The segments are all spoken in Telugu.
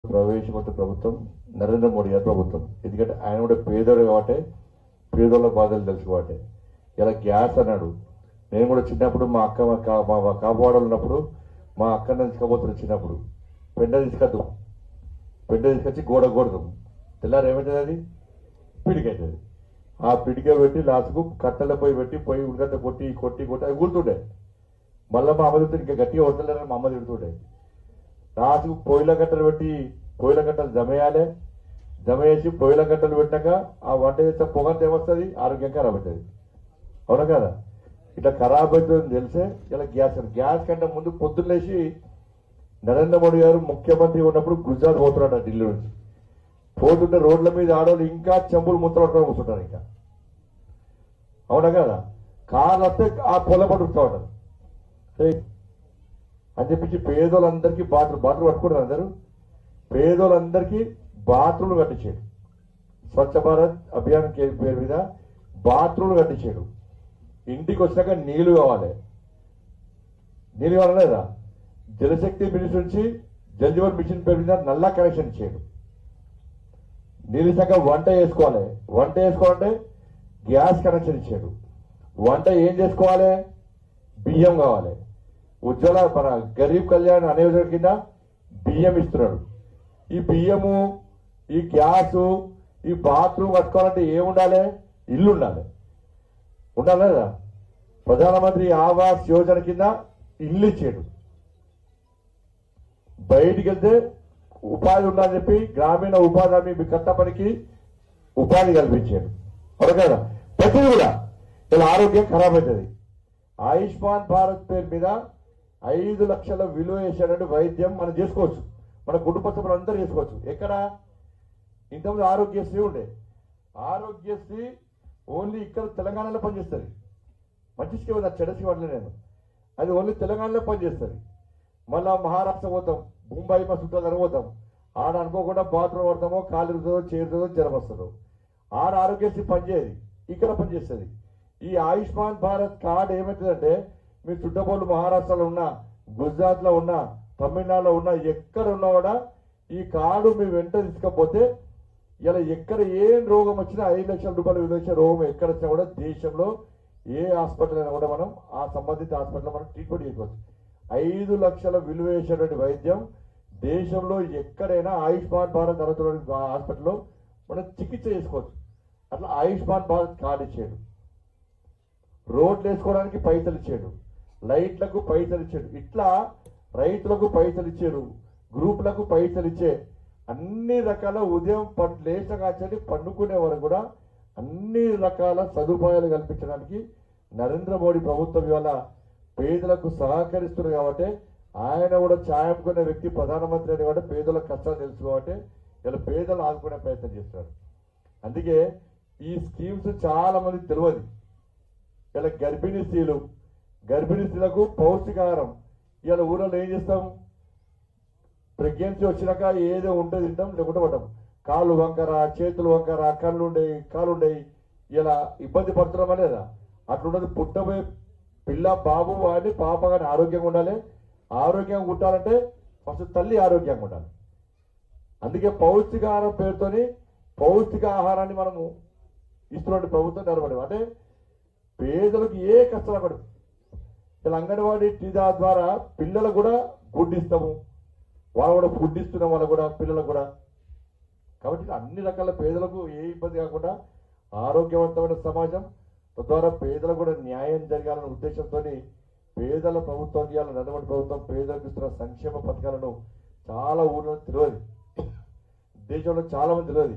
ప్రవేశపెట్టిన ప్రభుత్వం నరేంద్ర మోడీ గారి ప్రభుత్వం ఎందుకంటే ఆయన కూడా పేదోడు కాబట్టి పేదోళ్ళ బాధలు తెలుసు కాబట్టి ఇలా గ్యాస్ అన్నాడు నేను కూడా చిన్నప్పుడు మా అక్క మా కా- మా మా కాపాడలు ఉన్నప్పుడు మా అక్కని తీసుకపోతున్న చిన్నప్పుడు పెండ తీసుకొద్దాం పెండ తీసుకొచ్చి గోడ కొడదాం తెల్లారు ఏమవుతుంది అది పిడికి అవుతుంది ఆ పిడిక పెట్టి లాస్ట్కు కట్టెల పొయ్యి పెట్టి పొయ్యి ఉడకంత కొట్టి కొట్టి కొట్టి అది గుర్తుండే మళ్ళీ మా అమ్మ తిడుతుండే ఇంకా గట్టిగా వదలలేరని మా అమ్మ తిడుతుండే లాస్ట్కు పొయ్యిల కట్టలు పెట్టి పొయ్యిల కట్టలు జమేయాలి జమేసి పొయ్యిల కట్టలు పెట్టాక ఆ వంట చేస్తే పొగంత ఏమొస్తుంది ఆరోగ్యం ఖరాబ్ అవుతుంది అవునా కదా ఇట్లా ఖరాబ్ అవుతుందని తెలిసే ఇలా గ్యాస్ గ్యాస్ కంటే ముందు పొద్దున్న లేచి నరేంద్ర మోడీ గారు ముఖ్యమంత్రి ఉన్నప్పుడు గుజరాత్ పోతున్నాడు ఢిల్లీ నుంచి పోతుంటే రోడ్ల మీద ఆడవాళ్ళు ఇంకా చెంబులు ముత్తలు పట్టుకొని కూర్చుంటారు ఇంకా అవునా కదా కార్లు వస్తే ఆ పొల పట్టుకుతా ఉంటారు ఏయ్, అని చెప్పించి పేదోళ్ళందరికీ బాత్రూమ్ బాత్రూమ్ పట్టుకుంటారు అందరూ పేదోళ్ళందరికీ బాత్రూమ్లు కట్టించాడు స్వచ్ఛ భారత్ అభియాన్ కే- పేరు మీద బాత్రూమ్లు కట్టించాడు ఇంటికి వచ్చినాక నీళ్లు కావాలి నీళ్ళు కావాలి లేదా జలశక్తి మినిస్టర్ నుంచి జల్ జీవన్ మిషన్ పేరు మీద నల్లా కనెక్షన్ ఇచ్చాడు నీళ్ళు సగం వంట చేసుకోవాలి వంట చేసుకోవాలంటే గ్యాస్ కనెక్షన్ ఇచ్చాడు వంట ఏం చేసుకోవాలి బియ్యం కావాలి ఉజ్వల మన గరీబ్ కళ్యాణ్ అనే యోజన కింద బియ్యం ఇస్తున్నాడు ఈ బియ్యము ఈ గ్యాసు ఈ బాత్రూమ్ కట్టుకోవాలంటే ఏం ఉండాలి ఇల్లు ఉండాలి ఉండాలి లేదా ప్రధానమంత్రి ఆవాస్ యోజన కింద ఇల్లు ఇచ్చాడు బయటికి వెళ్తే ఉపాధి ఉండాలని చెప్పి గ్రామీణ ఉపాధి హామీ కట్టపనికి ఉపాధి కల్పించాడు అవును కదా ప్రతిదీ కూడా ఇలా ఆరోగ్యం ఖరాబ్ అవుతుంది ఆయుష్మాన్ భారత్ పేరు మీద ఐదు లక్షల విలువ వేసాడంటే వైద్యం మనం చేసుకోవచ్చు మన కుటుంబ సభ్యులు అందరూ చేసుకోవచ్చు ఎక్కడ ఇంతకుముందు ఆరోగ్యశ్రీ ఉండే ఆరోగ్యశ్రీ ఓన్లీ ఇక్కడ తెలంగాణలో పనిచేస్తుంది మంచి స్కీమ్ అది చెడ స్కీమ్ అనలే నేను అది ఓన్లీ తెలంగాణలో పనిచేస్తుంది మళ్ళా మహారాష్ట్ర పోతాం ముంబై మా చుట్టాలు పోతాం ఆడ అనుకోకుండా బాత్రూమ్ పడతామో కాలు ఇరుగుతుందో చేరుతుందో జ్వరం వస్తుందో ఆడ ఆరోగ్యశ్రీ పనిచేయదు ఇక్కడ పనిచేస్తుంది ఈ ఆయుష్మాన్ భారత్ కార్డు ఏమవుతుందంటే మీ చుట్టపోళ్ళు మహారాష్ట్రలో ఉన్నా గుజరాత్లో ఉన్నా తమిళనాడులో ఉన్నా ఎక్కడ ఉన్నా కూడా ఈ కార్డు మీ వెంట తీసుకపోతే ఇలా ఎక్కడ ఏం రోగం వచ్చినా ఐదు లక్షల రూపాయలు విలువ వచ్చే రోగం ఎక్కడ వచ్చినా కూడా దేశంలో ఏ హాస్పిటల్ అయినా కూడా మనం ఆ సంబంధిత హాస్పిటల్ మనం ట్రీట్మెంట్ చేసుకోవచ్చు ఐదు లక్షల విలువ వేసేటువంటి వైద్యం దేశంలో ఎక్కడైనా ఆయుష్మాన్ భారత్ అర్హతలోని హాస్పిటల్లో మనం చికిత్స చేసుకోవచ్చు అట్లా ఆయుష్మాన్ భారత్ కార్డు ఇచ్చాడు రోడ్లు వేసుకోవడానికి పైసలు ఇచ్చాడు లైట్లకు పైసలు ఇచ్చాడు ఇట్లా రైతులకు పైసలు ఇచ్చాడు గ్రూపులకు పైసలు ఇచ్చే అన్ని రకాల ఉదయం పన్ లేచిన కాచని పండుకునే వరకు కూడా అన్ని రకాల సదుపాయాలు కల్పించడానికి నరేంద్ర మోడీ ప్రభుత్వం ఇవాళ పేదలకు సహకరిస్తున్నారు కాబట్టి ఆయన కూడా ఛాయంకునే వ్యక్తి ప్రధానమంత్రి అని కాబట్టి పేదల కష్టాలు తెలుసు కాబట్టి ఇలా పేదలు ఆదుకునే ప్రయత్నం చేస్తున్నారు అందుకే ఈ స్కీమ్స్ చాలా మందికి తెలియదు ఇలా గర్భిణీ స్త్రీలు గర్భిణీ స్త్రీలకు పౌష్టికాహారం ఇలా ఊళ్ళో ఏం చేస్తాం ప్రెగ్నెన్సీ వచ్చినాక ఏదో ఉంటే తింటాం లేకుంటే పడ్డాం కాళ్ళు వంకర చేతులు వంకర కళ్ళు ఉండేవి కాళ్ళు ఉండేవి ఇలా ఇబ్బంది పడుతున్నామా లేదా అట్లున్నది పుట్టబోయే పిల్ల బాబు అని పాప కానీ ఆరోగ్యంగా ఉండాలి ఆరోగ్యంగా ఉండాలంటే ఫస్ట్ తల్లి ఆరోగ్యంగా ఉండాలి అందుకే పౌష్టికాహారం పేరుతోని పౌష్టిక ఆహారాన్ని మనము ఇస్తున్నట్టు ప్రభుత్వం నిలబడి అంటే పేదలకు ఏ కష్టం పడదు ఇలా అంగన్వాడీ టీదా ద్వారా పిల్లలకు కూడా గుడ్ ఇస్తాము వాళ్ళు కూడా ఫుడ్ ఇస్తున్నాం వాళ్ళకు కూడా పిల్లలకు కూడా కాబట్టి ఇట్లా అన్ని రకాల పేదలకు ఏ ఇబ్బంది కాకుండా ఆరోగ్యవంతమైన సమాజం తద్వారా పేదలకు కూడా న్యాయం జరగాలనే ఉద్దేశంతో పేదల ప్రభుత్వం ఇవ్వాలని నడవడి ప్రభుత్వం పేదలకు ఇస్తున్న సంక్షేమ పథకాలను చాలా ఊళ్ళో తెలియదు దేశంలో చాలా మంది తెలియదు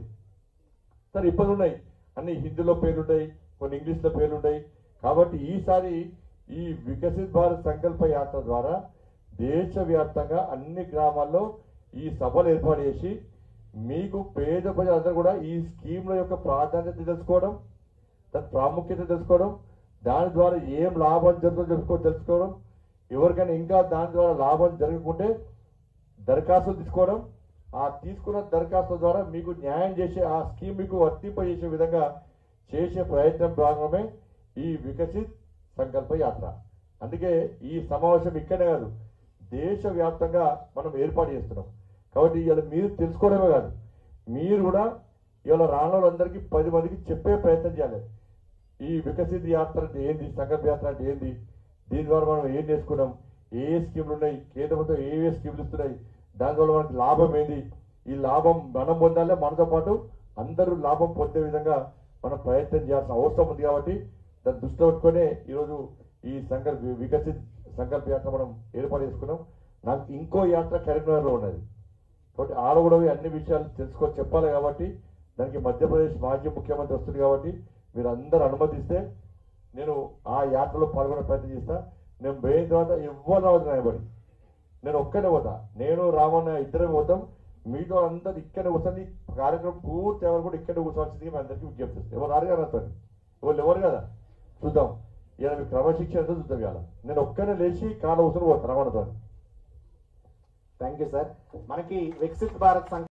సరే ఇబ్బందులు ఉన్నాయి అన్ని హిందీలో పేర్లుంటాయి కొన్ని ఇంగ్లీష్లో పేర్లుంటాయి కాబట్టి ఈసారి ఈ వికసిత్ భారత్ సంకల్ప యాత్ర ద్వారా దేశవ్యాప్తంగా అన్ని గ్రామాల్లో ఈ సభలు ఏర్పాటు చేసి మీకు పేద ప్రజలందరూ కూడా ఈ స్కీమ్ల యొక్క ప్రాధాన్యత తెలుసుకోవడం దాని ప్రాముఖ్యత తెలుసుకోవడం దాని ద్వారా ఏం లాభం జరుగుతుందో తెలుసుకో తెలుసుకోవడం ఎవరికైనా ఇంకా దాని ద్వారా లాభం జరగకుంటే దరఖాస్తులు తీసుకోవడం ఆ తీసుకున్న దరఖాస్తు ద్వారా మీకు న్యాయం చేసే ఆ స్కీమ్ మీకు వర్తింపజేసే విధంగా చేసే ప్రయత్నం భాగమే ఈ వికసిత్ సంకల్ప యాత్ర అందుకే ఈ సమావేశం ఇక్కడే కాదు దేశవ్యాప్తంగా మనం ఏర్పాటు చేస్తున్నాం కాబట్టి ఇవాళ మీరు తెలుసుకోవడమే కాదు మీరు కూడా ఇవాళ రాని వాళ్ళందరికీ పది మందికి చెప్పే ప్రయత్నం చేయాలి ఈ వికసిత యాత్ర అంటే ఏంది సంకల్ప యాత్ర అంటే ఏంది దీని ద్వారా మనం ఏం నేర్చుకున్నాం ఏ ఏ స్కీములు ఉన్నాయి కేంద్ర ప్రభుత్వం ఏ ఏ స్కీములు ఇస్తున్నాయి దానివల్ల మనకి లాభం ఏంది ఈ లాభం మనం పొందాలి మనతో పాటు అందరూ లాభం పొందే విధంగా మనం ప్రయత్నం చేయాల్సిన అవసరం ఉంది కాబట్టి దాన్ని దృష్టిలో పెట్టుకునే ఈరోజు ఈ సంకల్ప వికసిత్ సంకల్ప యాత్ర మనం ఏర్పాటు చేసుకున్నాం నాకు ఇంకో యాత్ర కరీంనగర్లో ఉన్నది కాబట్టి ఆడ కూడా పోయి అన్ని విషయాలు తెలుసుకో చెప్పాలి కాబట్టి దానికి మధ్యప్రదేశ్ మాజీ ముఖ్యమంత్రి వస్తుంది కాబట్టి మీరు అందరూ అనుమతిస్తే నేను ఆ యాత్రలో పాల్గొనే ప్రయత్నం చేస్తా నేను పోయిన తర్వాత ఎవ్వరు రావద్దు నాయబడి నేను ఒక్కనే పోతా నేను రామన్న ఇద్దరే పోతాం మీతో అందరు ఇక్కడే కూర్చొని ఈ కార్యక్రమం పూర్తి ఎవరు కూడా ఇక్కడే కూర్చోవాల్సింది మీ అందరికీ విజ్ఞప్తి చేస్తాను ఎవరు రారు కదా నాతోని ఎవరు ఎవరు కదా చూద్దాం ఇలా మీ క్రమశిక్షణ ఎంతో చూద్దాం ఇవాళ నేను ఒక్కనే లేచి కాళ్ళ కూర్చొని పోతాను రమణతో థ్యాంక్ యూ సార్ మనకి వికసిత్ భారత్ సంకల్ప